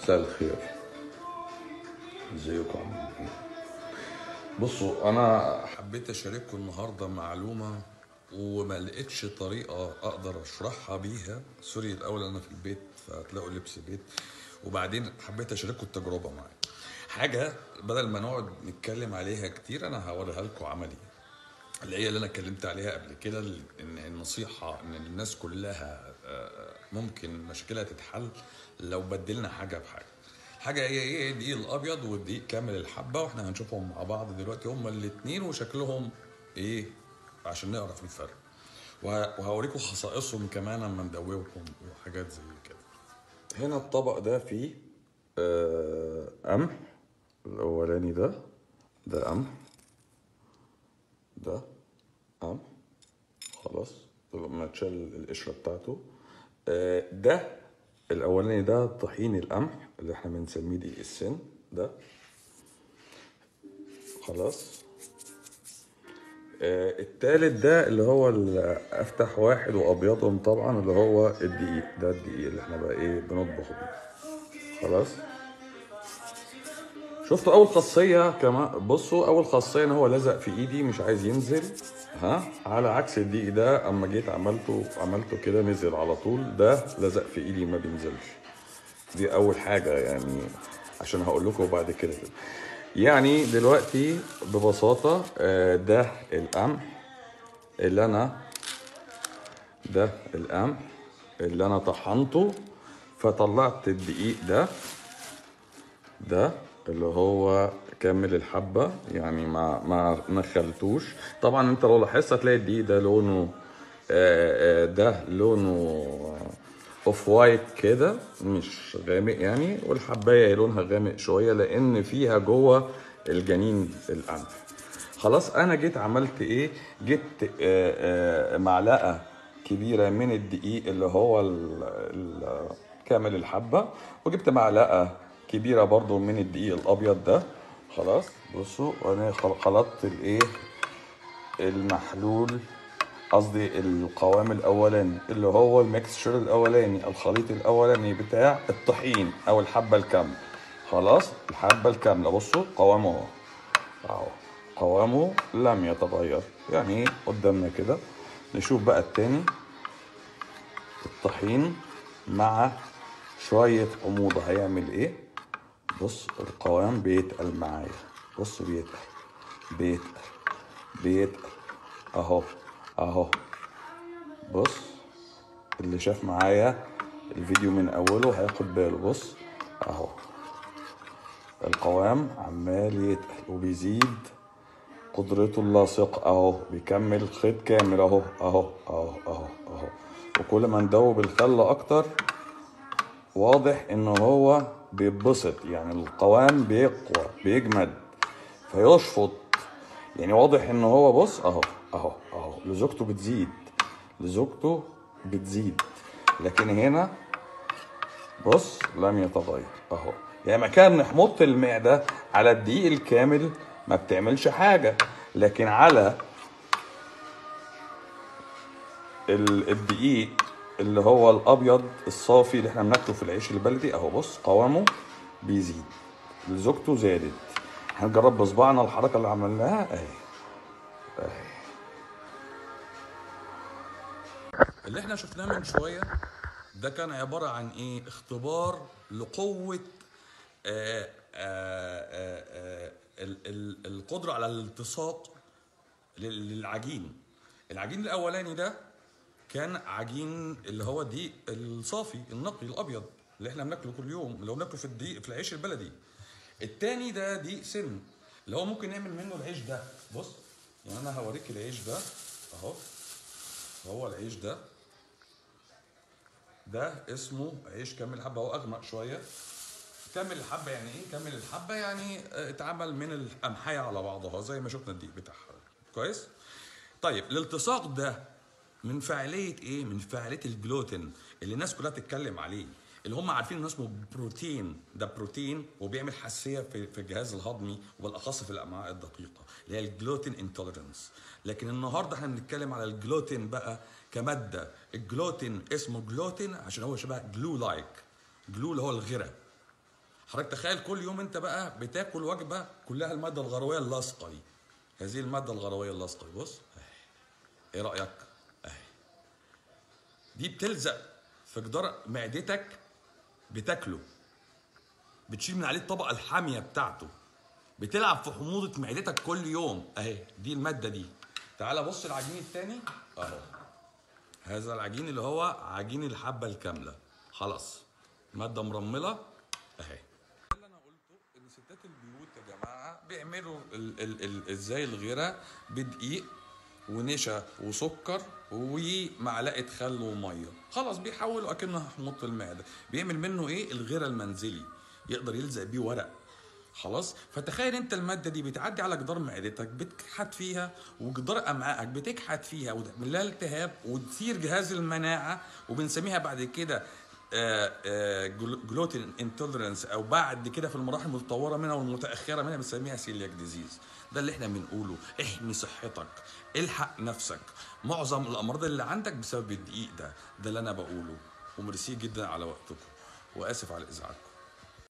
مساء الخير ازيكم عاملين ايه بصوا انا حبيت اشارككم النهارده معلومه وما لقيتش طريقه اقدر اشرحها بيها سوري الاول انا في البيت فهتلاقوا لبس بيت وبعدين حبيت اشارككم التجربه معايا حاجه بدل ما نقعد نتكلم عليها كتير انا هوريها لكم عملي اللي هي اللي انا اتكلمت عليها قبل كده ان النصيحه ان الناس كلها آه، ممكن مشكلة تتحل لو بدلنا حاجه بحاجه حاجه هي ايه الدقيق الابيض والدقيق كامل الحبه واحنا هنشوفهم مع بعض دلوقتي هما الاثنين وشكلهم ايه عشان نعرف الفرق وه- وهوريكم خصائصهم كمان لما ندوبهم وحاجات زي كده هنا الطبق ده فيه آه، قمح الاولاني ده ده قمح ده قمح خلاص لما تشال القشره بتاعته آه، ده الاولاني ده طحين القمح اللي احنا بنسميه دقيق السن ده خلاص آه، التالت ده اللي هو افتح واحد وابيضهم طبعا اللي هو الدقيق ده الدقيق اللي احنا بقى ايه بنطبخ بيه خلاص شفتوا اول خاصيه كمان بصوا اول خاصيه ان هو لزق في ايدي مش عايز ينزل ها على عكس الدقيق ده اما جيت عملته عملته كده نزل على طول ده لزق في ايدي ما بينزلش دي اول حاجه يعني عشان هقول لكم بعد كده يعني دلوقتي ببساطه آه، ده القمح اللي انا ده القمح اللي انا طحنته فطلعت الدقيق ده ده اللي هو كامل الحبة يعني ما ما نخلتوش طبعا انت لو لاحظت هتلاقي الدقيق ده لونه آه، آه، ده لونه اوف وايت كده مش غامق يعني والحباية لونها غامق شوية لان فيها جوه الجنين القمح خلاص انا جيت عملت ايه جبت آه، آه، معلقه كبيره من الدقيق اللي هو ال- ال- كامل الحبه وجبت معلقه كبيره برضو من الدقيق الابيض ده خلاص بصوا وانا خل- خلطت الايه المحلول قصدي القوام الاولاني اللي هو الميكستشر الاولاني الخليط الاولاني بتاع الطحين او الحبه الكامله خلاص الحبه الكامله بصوا قوامه اهو اهو قوامه لم يتغير يعني قدامنا كده نشوف بقى التاني الطحين مع شوية حموضة هيعمل ايه بص القوام بيتقل معايا بص بيتقل بيتقل بيتقل اهو اهو بص اللي شاف معايا الفيديو من اوله هياخد باله بص اهو القوام عمال يتقل وبيزيد قدرته اللاصقة اهو بيكمل خيط كامل اهو اهو اهو اهو اهو وكل ما ندوب الخل اكتر واضح ان هو بيتبسط يعني القوام بيقوى بيجمد فيشفط يعني واضح ان هو بص اهو اهو اهو لزوجته بتزيد لزوجته بتزيد لكن هنا بص لم يتغير اهو يعني مكان حموضة المعدة على الدقيق الكامل ما بتعملش حاجة لكن على ال- الدقيق اللي هو الابيض الصافي اللي احنا بناكله في العيش البلدي اهو بص قوامه بيزيد لزوجته زادت هنجرب بصبعنا الحركه اللي عملناها اهي اللي احنا شفناه من شويه ده كان عباره عن ايه اختبار لقوه آه، آه، آه، آه، ال- ال- القدره على الالتصاق لل- للعجين العجين الاولاني ده كان عجين اللي هو دقيق الصافي النقي الابيض اللي احنا بناكله كل يوم اللي هو بناكله في الدقيق في العيش البلدي التاني ده دقيق سن اللي هو ممكن نعمل منه العيش ده بص يعني انا هوريك العيش ده اهو هو العيش ده ده اسمه عيش كامل حبه هو اغمق شويه كامل الحبه يعني ايه كامل الحبه يعني آه، اتعمل من القمحيه على بعضها زي ما شفنا الدقيق بتاعها كويس طيب الالتصاق ده من فاعليه ايه من فاعليه الجلوتين اللي الناس كلها بتتكلم عليه اللي هم عارفين انه اسمه بروتين ده بروتين وبيعمل حساسيه في في الجهاز الهضمي وبالاخص في الامعاء الدقيقه اللي هي الجلوتين انتوليرنس لكن النهارده احنا بنتكلم على الجلوتين بقى كماده الجلوتين اسمه جلوتين عشان هو شبه جلو لايك جلو اللي هو الغره حضرتك تخيل كل يوم انت بقى بتاكل وجبه كلها الماده الغرويه اللاصقه دي هذه الماده الغرويه اللاصقه دي بص اهي ايه رايك اهي دي بتلزق في جدار معدتك بتاكله بتشيل من عليه الطبقه الحاميه بتاعته بتلعب في حموضه معدتك كل يوم اهي دي الماده دي تعال بص العجين التاني اهو هذا العجين اللي هو عجين الحبه الكامله خلاص ماده مرمله اهي اللي انا قلته ان ستات البيوت يا جماعه بيعملوا ال ال ال ازاي الغيره بدقيق ونشا وسكر ومعلقه خل وميه خلاص بيحولوا اكنه حموضه المعده بيعمل منه ايه الغيره المنزلي يقدر يلزق بيه ورق خلاص فتخيل انت الماده دي بتعدي على جدار معدتك بتكحت فيها وجدار امعائك بتكحت فيها وتعمل لها التهاب وتثير جهاز المناعه وبنسميها بعد كده جلوتين انتولرنس او بعد كده في المراحل المتطوره منها والمتاخره منها بنسميها سيلياك ديزيز ده اللي احنا بنقوله احمي صحتك الحق نفسك معظم الامراض اللي عندك بسبب الدقيق ده ده اللي انا بقوله وميرسي جدا على وقتكم واسف على ازعاجكم